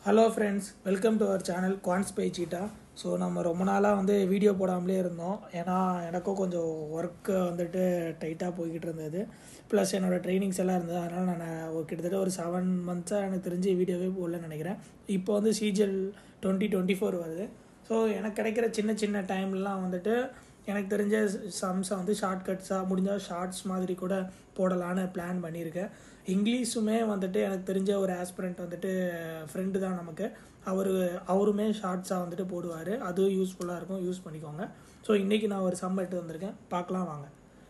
hello friends welcome to our channel quants by cheetah so நம்ம ரொம்ப நாளாக வந்து வீடியோ போடாமலே இருந்தோம் ஏன்னா எனக்கும் கொஞ்சம் ஒர்க்கு வந்துட்டு டைட்டாக போய்கிட்டு இருந்தது ப்ளஸ் என்னோடய ட்ரைனிங்ஸ் எல்லாம் இருந்தது அதனால் நான் ஒரு கிட்டத்தட்ட ஒரு செவன் மந்த்ஸாக எனக்கு தெரிஞ்சு வீடியோவே போடலன்னு நினைக்கிறேன் இப்போ வந்து சிஜிஎல் டுவெண்ட்டி டுவெண்ட்டி ஃபோர் வருது ஸோ எனக்கு கிடைக்கிற சின்ன சின்ன டைம்லாம் வந்துட்டு எனக்கு தெரிஞ்ச சம்ஸை வந்து ஷார்ட்கட்ஸாக முடிஞ்சால் ஷார்ட்ஸ் மாதிரி கூட போடலான்னு பிளான் பண்ணியிருக்கேன் இங்கிலீஷுமே வந்துட்டு எனக்கு தெரிஞ்ச ஒரு ஆஸ்பிரண்ட் வந்துட்டு ஃப்ரெண்டு தான் நமக்கு அவர் அவருமே ஷார்ட்ஸாக வந்துட்டு போடுவார் அதுவும் யூஸ்ஃபுல்லாக இருக்கும் யூஸ் பண்ணிக்கோங்க ஸோ இன்றைக்கி நான் ஒரு சம் எடுத்து வந்திருக்கேன் பார்க்கலாம் வாங்க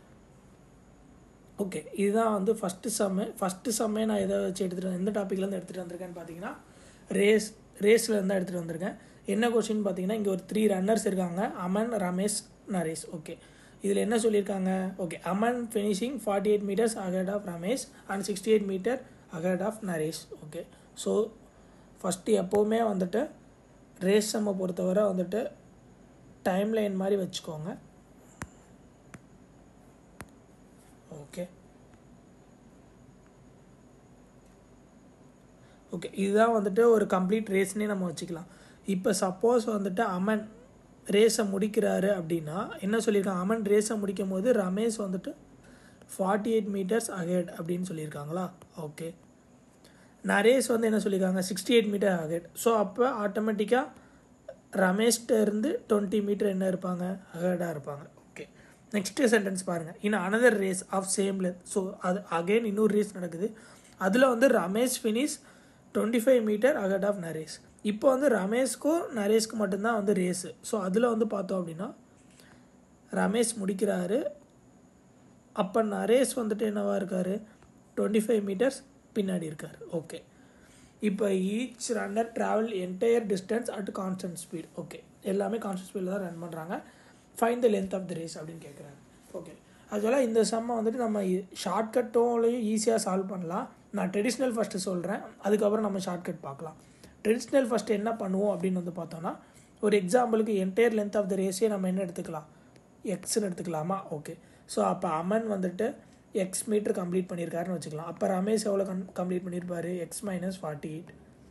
ஓகே இதுதான் வந்து ஃபஸ்ட்டு சம்மு ஃபஸ்ட்டு சம்மே நான் எதை வச்சு எடுத்துகிட்டு எந்த டாப்பிக்லேருந்து எடுத்துகிட்டு வந்திருக்கேன்னு பார்த்தீங்கன்னா ரேஸ் ரேஸில் இருந்தால் எடுத்துகிட்டு வந்திருக்கேன் என்ன கொஸ்டின் பார்த்தீங்கன்னா இங்கே ஒரு த்ரீ ரன்னர்ஸ் இருக்காங்க அமன் ரமேஷ் நரேஷ் ஓகே இதில் என்ன சொல்லியிருக்காங்க okay Aman finishing forty eight meters ahead of Ramesh and sixty eight meter ahead of Naresh okay so first எப்போவுமே வந்துட்டு ரேஸ் சம்மை பொறுத்தவரை வந்துட்டு டைம் லைன் மாதிரி வச்சுக்கோங்க ஓகே ஓகே இதுதான் வந்துட்டு ஒரு கம்ப்ளீட் ரேஸ்னே நம்ம வச்சுக்கலாம் இப்போ சப்போஸ் வந்துட்டு அமன் ரேஸை முடிக்கிறாரு அப்படின்னா என்ன சொல்லியிருக்காங்க அமன் ரேஸை முடிக்கும் போது ரமேஷ் வந்துட்டு ஃபார்ட்டி எயிட் மீட்டர்ஸ் அகேட் அப்படின்னு சொல்லியிருக்காங்களா ஓகே நரேஷ் வந்து என்ன சொல்லியிருக்காங்க sixty eight meter ahead so அப்போ ஆட்டோமேட்டிக்காக ரமேஷ்ட இருந்து டுவெண்ட்டி மீட்டர் என்ன இருப்பாங்க அகேடாக இருப்பாங்க ஓகே நெக்ஸ்ட்டு சென்டென்ஸ் பாருங்கள் இன்னும் another race of same length so அது அகெயின் இன்னொரு ரேஸ் நடக்குது அதில் வந்து Ramesh finish twenty five meter ahead of Naresh இப்போ வந்து ரமேஷ்க்கும் நரேஷ்க்கு மட்டும்தான் வந்து ரேஸு ஸோ அதில் வந்து பார்த்தோம் அப்படின்னா ரமேஷ் முடிக்கிறாரு அப்போ நரேஷ் வந்துட்டு என்னவா இருக்கார் டுவெண்ட்டி ஃபைவ் மீட்டர்ஸ் பின்னாடி இருக்கார் ஓகே இப்போ each runner travel entire distance at constant speed okay எல்லாமே கான்ஸ்டன்ட் ஸ்பீடில் தான் ரன் பண்ணுறாங்க find the length of the race அப்படின்னு கேட்குறாங்க ஓகே அதுபோல் இந்த சம்மை வந்துட்டு நம்ம ஷார்ட்கட்டோலையும் ஈஸியாக சால்வ் பண்ணலாம் நான் ட்ரெடிஷ்னல் ஃபஸ்ட்டு சொல்கிறேன் அதுக்கப்புறம் நம்ம ஷார்ட்கட் பார்க்கலாம் ட்ரெடிஷ்னல் ஃபஸ்ட்டு என்ன பண்ணுவோம் அப்படின்னு வந்து பார்த்தோன்னா ஒரு எக்ஸாம்பிளுக்கு என்டையர் லென்த் ஆஃப் த ரேஸே நம்ம என்ன எடுத்துக்கலாம் எக்ஸ்ன்னு எடுத்துக்கலாமா ஓகே ஸோ அப்போ அமன் வந்துட்டு எக்ஸ் மீட்டர் கம்ப்ளீட் பண்ணியிருக்காருன்னு வச்சுக்கலாம் அப்போ ரமேஷ் எவ்வளோ கம் கம்ப்ளீட் பண்ணியிருப்பார் X minus forty eight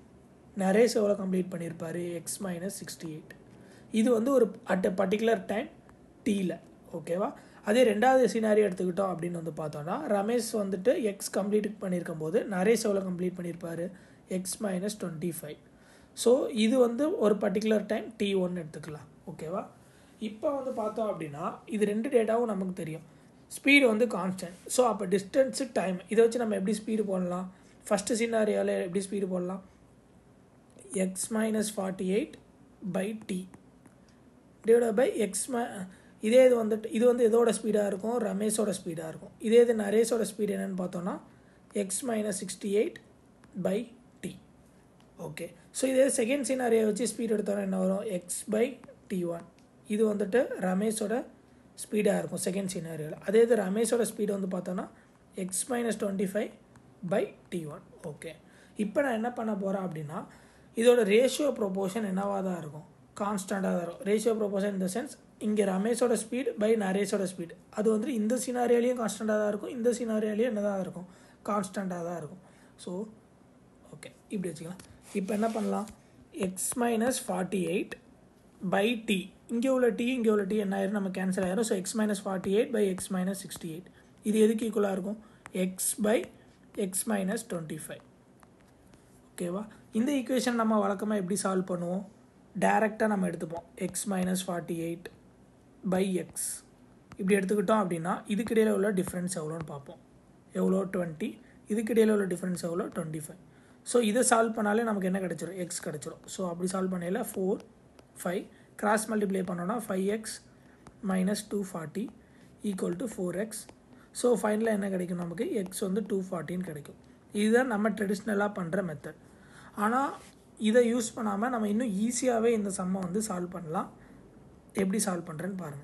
Naresh எவ்வளோ கம்ப்ளீட் பண்ணியிருப்பார் எக்ஸ் மைனஸ் சிக்ஸ்டி எயிட் இது வந்து ஒரு அட் அ பர்டிகுலர் டைம் டீயில் ஓகேவா அதே ரெண்டாவது சினாரி எடுத்துக்கிட்டோம் அப்படின்னு வந்து பார்த்தோன்னா ரமேஷ் வந்துட்டு எக்ஸ் கம்ப்ளீட் பண்ணியிருக்கும் போது நரேஷ் எவ்வளோ கம்ப்ளீட் பண்ணியிருப்பார் X minus twenty five so இது வந்து ஒரு பர்டிகுலர் டைம் டி ஒன் எடுத்துக்கலாம் ஓகேவா இப்போ வந்து பார்த்தோம் அப்படின்னா இது ரெண்டு டேட்டாவும் நமக்கு தெரியும் ஸ்பீடு வந்து கான்ஸ்டன்ட் ஸோ அப்போ டிஸ்டன்ஸு டைம் இதை வச்சு நம்ம எப்படி ஸ்பீடு போடலாம் ஃபஸ்ட்டு சினாரியாவில் எப்படி ஸ்பீடு போடலாம் X minus forty eight by T divide by X மை இதே இது வந்துட்டு இது வந்து எதோட ஸ்பீடாக இருக்கும் ரமேஷோட ஸ்பீடாக இருக்கும் இதே இது நரேஷோட ஸ்பீடு என்னென்னு பார்த்தோன்னா X minus sixty eight by T okay so இதே செகண்ட் சினாரியை வச்சு ஸ்பீட் எடுத்தோன்னா என்ன வரும் எக்ஸ் பை டி ஒன் இது வந்துட்டு ரமேஷோட ஸ்பீடாக இருக்கும் செகண்ட் சினாரியோவில் அதே இது ரமேஷோட ஸ்பீடு வந்து பார்த்தோன்னா X minus twenty five by T one okay இப்போ நான் என்ன பண்ண போகிறேன் அப்படின்னா இதோட ரேஷியோ ப்ரொபோஷன் என்னவாக தான் இருக்கும் கான்ஸ்டண்ட்டாக தான் இருக்கும் ரேஷியோ ப்ரொபோஷன் இந்த சென்ஸ் இங்கே ரமேஷோட ஸ்பீட் பை நரேஷோட ஸ்பீட் அது வந்துட்டு இந்த சினாரியாலையும் கான்ஸ்டண்ட்டாக தான் இருக்கும் இந்த சினாரியாலையும் என்ன தான் இருக்கும் கான்ஸ்டண்ட்டாக தான் இருக்கும் ஸோ ஓகே இப்படி வச்சுக்கலாம் இப்போ என்ன பண்ணலாம் X minus forty eight by T இங்கே உள்ள டி இங்கே உள்ள டி என்ன ஆயிரும் நம்ம கேன்சல் ஆயிரும் so X minus forty eight by X minus sixty eight இது எதுக்கு ஈக்குவலாக இருக்கும் X by X minus twenty five ஓகேவா இந்த ஈக்குவேஷன் நம்ம வழக்கமாக எப்படி சால்வ் பண்ணுவோம் டேரெக்டாக நம்ம எடுத்துப்போம் X minus forty eight by X இப்படி எடுத்துக்கிட்டோம் அப்படின்னா இதுக்கிடையில் உள்ள டிஃப்ரென்ஸ் எவ்வளோன்னு பார்ப்போம் எவ்வளோ டுவெண்ட்டி இதுக்கிடையில் உள்ள டிஃப்ரென்ஸ் எவ்வளோ டுவெண்ட்டி ஃபைவ் ஸோ இதை சால்வ் பண்ணாலே நமக்கு என்ன கிடச்சிரும் எக்ஸ் கிடச்சிரும் ஸோ அப்படி சால்வ் பண்ணையில் ஃபோர் ஃபைவ் கிராஸ் மல்டிப்ளை பண்ணோன்னா five X minus two forty equal to four X so ஃபைனலாக என்ன கிடைக்கும் நமக்கு எக்ஸ் வந்து டூ ஃபார்ட்டின்னு கிடைக்கும் இதுதான் நம்ம ட்ரெடிஷ்னலாக பண்ணுற மெத்தட் ஆனால் இதை யூஸ் பண்ணாமல் நம்ம இன்னும் ஈஸியாகவே இந்த சம்மை வந்து சால்வ் பண்ணலாம் எப்படி சால்வ் பண்ணுறேன்னு பாருங்கள்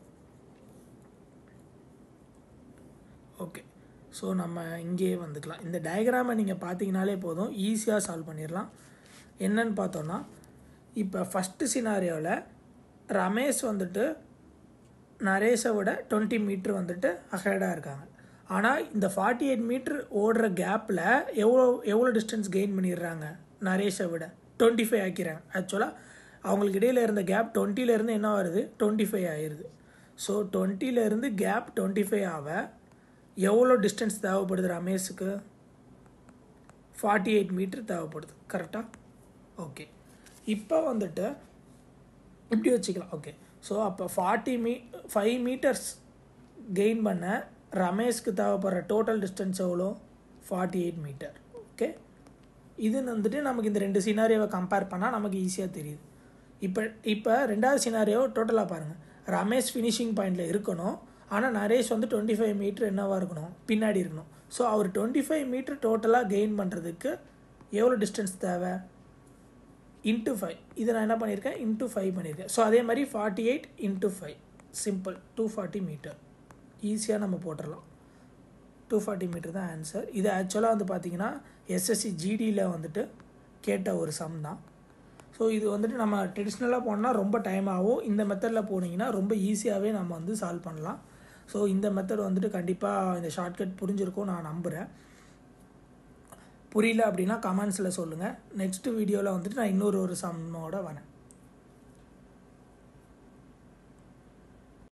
ஓகே ஸோ நம்ம இங்கேயே வந்துக்கலாம் இந்த டயக்ராமை நீங்கள் பார்த்தீங்கனாலே போதும் ஈஸியாக சால்வ் பண்ணிடலாம் என்னன்னு பார்த்தோன்னா இப்போ ஃபஸ்ட்டு சினாரியோவில் ரமேஷ் வந்துட்டு நரேஷை விட டுவெண்ட்டி மீட்ரு வந்துட்டு அஹேடாக இருக்காங்க ஆனால் இந்த ஃபார்ட்டி எயிட் மீட்ரு ஓடுற கேப்பில் எவ்வளோ எவ்வளோ டிஸ்டன்ஸ் கெயின் பண்ணிடுறாங்க நரேஷை விட டுவெண்ட்டி ஃபைவ் ஆக்கிறாங்க ஆக்சுவலாக அவங்களுக்கு இடையில இருந்த கேப் டுவெண்ட்டிலேருந்து என்ன வருது டுவெண்ட்டி ஃபைவ் ஆயிடுது ஸோ டுவெண்ட்டிலேருந்து கேப் டுவெண்ட்டி ஃபைவ் ஆக எவ்வளோ டிஸ்டன்ஸ் தேவைப்படுது ரமேஷுக்கு ஃபார்ட்டி எயிட் மீட்டர் தேவைப்படுது கரெக்டாக ஓகே இப்போ வந்துட்டு இப்படி வச்சுக்கலாம் ஓகே ஸோ அப்போ ஃபார்ட்டி மீ ஃபைவ் மீட்டர்ஸ் கெயின் பண்ண ரமேஷ்க்கு தேவைப்படுற டோட்டல் டிஸ்டன்ஸ் எவ்வளோ ஃபார்ட்டி எயிட் மீட்டர் ஓகே இது வந்துட்டு நமக்கு இந்த ரெண்டு சினாரியோவை கம்பேர் பண்ணால் நமக்கு ஈஸியாக தெரியுது இப்போ இப்போ ரெண்டாவது சினாரியோ டோட்டலாக பாருங்கள் ரமேஷ் ஃபினிஷிங் பாயிண்டில் இருக்கணும் ஆனால் நரேஷ் வந்து டுவெண்ட்டி ஃபைவ் மீட்ரு என்னவாக இருக்கணும் பின்னாடி இருக்கணும் ஸோ அவர் டுவெண்ட்டி ஃபைவ் மீட்ரு டோட்டலாக கெயின் பண்ணுறதுக்கு எவ்வளோ டிஸ்டன்ஸ் தேவை இன்ட்டு ஃபைவ் இதை நான் என்ன பண்ணியிருக்கேன் இன்ட்டு ஃபைவ் பண்ணியிருக்கேன் ஸோ அதே மாதிரி forty eight into five simple two forty meter ஈஸியாக நம்ம போட்டுடலாம் டூ ஃபார்ட்டி மீட்டர் தான் ஆன்சர் இது ஆக்சுவலாக வந்து பார்த்தீங்கன்னா எஸ்எஸ்சி ஜிடியில் வந்துட்டு கேட்ட ஒரு சம் தான் ஸோ இது வந்துட்டு நம்ம ட்ரெடிஷ்னலாக போனால் ரொம்ப டைம் ஆகும் இந்த மெத்தடில் போனீங்கன்னா ரொம்ப ஈஸியாகவே நம்ம வந்து சால்வ் பண்ணலாம் ஸோ இந்த மெத்தட் வந்துட்டு கண்டிப்பாக இந்த ஷார்ட்கட் புரிஞ்சிருக்கும் நான் நம்புகிறேன் புரியல அப்படின்னா கமெண்ட்ஸில் சொல்லுங்கள் நெக்ஸ்ட் வீடியோவில் வந்துட்டு நான் இன்னொரு ஒரு சம்மோட வரேன்